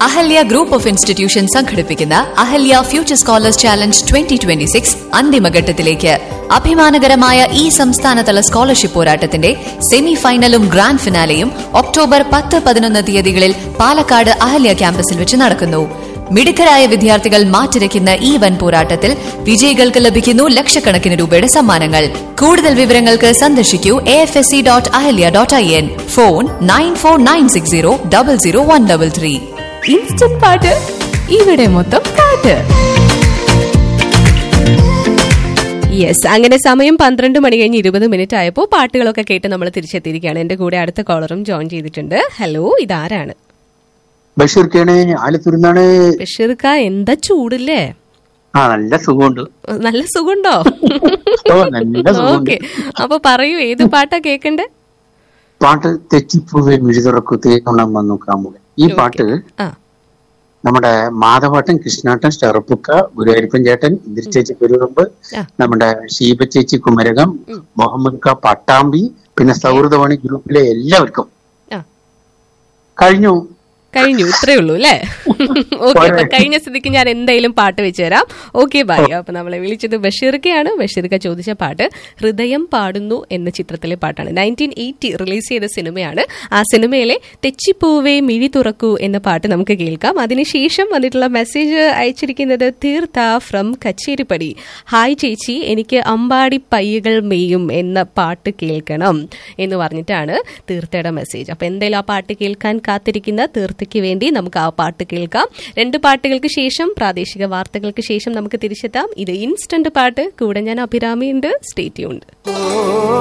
Ahalya group of institution സംഘടിപ്പിക്കുന്ന Ahalya future scholars challenge twenty twenty six അന്തിമഘട്ടത്തിലേക്ക് അഭിമാനകരമായ ഈ സംസ്ഥാനതല സ്കോളർഷിപ്പ് പോരാട്ടത്തിന്റെ സെമി ഫൈനലും ഗ്രാൻഡ് ഫിനാലെയും ഒക്ടോബർ പത്ത് പതിനൊന്ന് തീയതികളിൽ പാലക്കാട് അഹല്യ ക്യാമ്പസിൽ വെച്ച് നടക്കുന്നു മിടുക്കരായ വിദ്യാർത്ഥികൾ മാറ്റിരയ്ക്കുന്ന ഈ വൻ പോരാട്ടത്തിൽ വിജയികൾക്ക് ലഭിക്കുന്നു ലക്ഷക്കണക്കിന് രൂപയുടെ സമ്മാനങ്ങൾ കൂടുതൽ വിവരങ്ങൾക്ക് സന്ദർശിക്കൂ A F S C dot Ahalya dot I N phone nine four nine six zero double zero one double three instant പാട്ട് ഇവിടെ മൊത്തം പാട്ട് യെസ് അങ്ങനെ സമയം പന്ത്രണ്ട് മണി കഴിഞ്ഞ് ഇരുപത് മിനിറ്റ് ആയപ്പോൾ പാട്ടുകളൊക്കെ കേട്ട് നമ്മൾ തിരിച്ചെത്തിയിരിക്കുകയാണ് എന്റെ കൂടെ അടുത്ത കോളറും ജോയിൻ ചെയ്തിട്ടുണ്ട് ഹലോ ഇതാരാണ് ബഷീർക്കാണ് ആലത്തൂരിന്നാണ് ബഷീർക്ക എന്താ ചൂടില്ലേ ആ നല്ല സുഖമുണ്ട് നല്ല സുഖമുണ്ടോ ഓ നല്ല സുഖമുണ്ട് ഓക്കെ അപ്പൊ പറയൂ ഏത് പാട്ടാ കേക്കണ്ടേ പാട്ട് തെച്ചിപ്പൂവെ മിഴുതുറക്കു തേക്കണം വന്നു കാമുക ഈ പാട്ട് ആ നമ്മുടെ മാധവാട്ടൻ കൃഷ്ണാട്ടൻ ഷെറപ്പുക്ക ഗുരുവായൂരപ്പൻ ചേട്ടൻ ഇന്ദിരചേച്ചി പെരുവമ്പ് ആ. നമ്മുടെ ഷീബ ചേച്ചി കുമരകം മുഹമ്മദ് ക പട്ടാമ്പി പിന്നെ സൗഹൃദവാണി ഗ്രൂപ്പിലെ എല്ലാവർക്കും ആ കഴിഞ്ഞു കഴിഞ്ഞു ഇത്രേ ഉള്ളൂ അല്ലേ ഓക്കെ അപ്പൊ കഴിഞ്ഞ സ്ഥിതിക്ക് ഞാൻ എന്തായാലും പാട്ട് വെച്ച് തരാം ഓക്കെ ബൈ അപ്പൊ നമ്മളെ വിളിച്ചത് ബഷീർക്കയാണ് ബഷീർക്ക ചോദിച്ച പാട്ട് ഹൃദയം പാടുന്നു എന്ന ചിത്രത്തിലെ പാട്ടാണ് നയൻറ്റീൻ എയ്റ്റി റിലീസ് ചെയ്ത സിനിമയാണ് ആ സിനിമയിലെ തെച്ചിപ്പൂവേ മിഴി തുറക്കൂ എന്ന പാട്ട് നമുക്ക് കേൾക്കാം അതിനുശേഷം വന്നിട്ടുള്ള മെസ്സേജ് അയച്ചിരിക്കുന്നത് തീർത്ത ഫ്രം കച്ചേരിപ്പടി ഹായ് ചേച്ചി എനിക്ക് അമ്പാടി പയ്യകൾ മെയ്യും എന്ന പാട്ട് കേൾക്കണം എന്ന് പറഞ്ഞിട്ടാണ് തീർത്ഥയുടെ മെസ്സേജ് അപ്പൊ എന്തായാലും ആ പാട്ട് കേൾക്കാൻ കാത്തിരിക്കുന്ന തീർത്ഥയ്ക്ക് വേണ്ടി നമുക്ക് ആ പാട്ട് കേൾക്കാം രണ്ട് പാട്ടുകൾക്ക് ശേഷം പ്രാദേശിക വാർത്തകൾക്ക് ശേഷം നമുക്ക് തിരിച്ചെത്താം ഇത് ഇൻസ്റ്റന്റ് പാട്ട് കൂടെ ഞാൻ അഭിരാമി ഉണ്ട് സ്റ്റേറ്റ്യൂണ്ട്